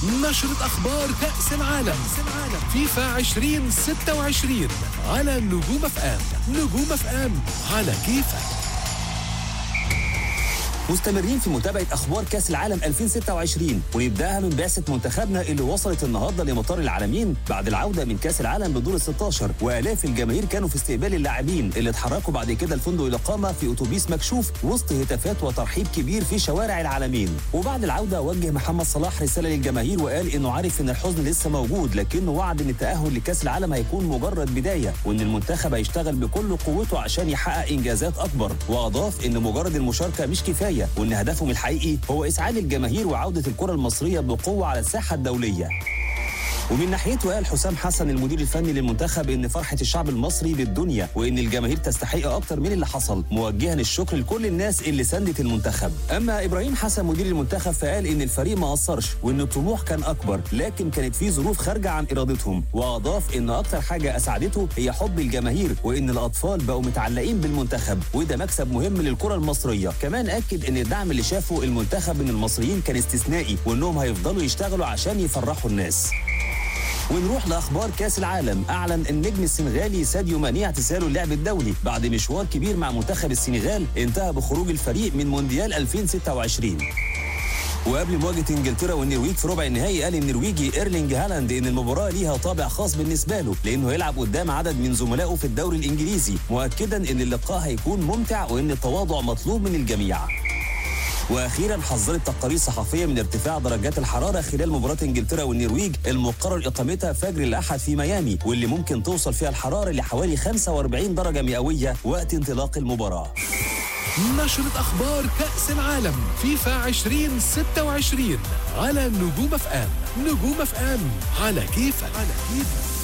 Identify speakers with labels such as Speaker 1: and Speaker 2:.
Speaker 1: نشرة أخبار كأس العالم فيفا 2026 على نجوم اف ام نجوم اف ام على كيفك
Speaker 2: مستمرين في متابعة أخبار كأس العالم 2026 ونبدأها من بعثة منتخبنا اللي وصلت النهاردة لمطار العالمين بعد العودة من كأس العالم بدور ال 16 وآلاف الجماهير كانوا في استقبال اللاعبين اللي اتحركوا بعد كده لفندق الإقامة في أتوبيس مكشوف وسط هتافات وترحيب كبير في شوارع العالمين وبعد العودة وجه محمد صلاح رسالة للجماهير وقال إنه عارف إن الحزن لسه موجود لكنه وعد إن التأهل لكأس العالم هيكون مجرد بداية وإن المنتخب هيشتغل بكل قوته عشان يحقق إنجازات أكبر وأضاف إن مجرد المشاركة مش كفاية وإن هدفهم الحقيقي هو إسعاد الجماهير وعودة الكرة المصرية بقوة على الساحة الدولية ومن ناحيته قال حسام حسن المدير الفني للمنتخب ان فرحه الشعب المصري بالدنيا وان الجماهير تستحق اكتر من اللي حصل موجها الشكر لكل الناس اللي ساندت المنتخب اما ابراهيم حسن مدير المنتخب فقال ان الفريق ما قصرش وان الطموح كان اكبر لكن كانت في ظروف خارجه عن ارادتهم واضاف ان اكتر حاجه اسعدته هي حب الجماهير وان الاطفال بقوا متعلقين بالمنتخب وده مكسب مهم للكره المصريه كمان اكد ان الدعم اللي شافه المنتخب من المصريين كان استثنائي وانهم هيفضلوا يشتغلوا عشان يفرحوا الناس ونروح لاخبار كاس العالم اعلن النجم السنغالي ساديو ماني اعتزاله اللعب الدولي بعد مشوار كبير مع منتخب السنغال انتهى بخروج الفريق من مونديال 2026 وقبل مواجهه انجلترا والنرويج في ربع النهائي قال النرويجي ايرلينج هالاند ان المباراه ليها طابع خاص بالنسبه له لانه هيلعب قدام عدد من زملائه في الدوري الانجليزي مؤكدا ان اللقاء هيكون ممتع وان التواضع مطلوب من الجميع واخيرا حذرت تقارير صحفيه من ارتفاع درجات الحراره خلال مباراه انجلترا والنرويج المقرر اقامتها فجر الاحد في ميامي واللي ممكن توصل فيها الحراره لحوالي 45 درجه مئويه وقت انطلاق المباراه
Speaker 1: نشرة أخبار كأس العالم فيفا 2026 على نجوم اف ام نجوم اف ام على كيفك على كيفك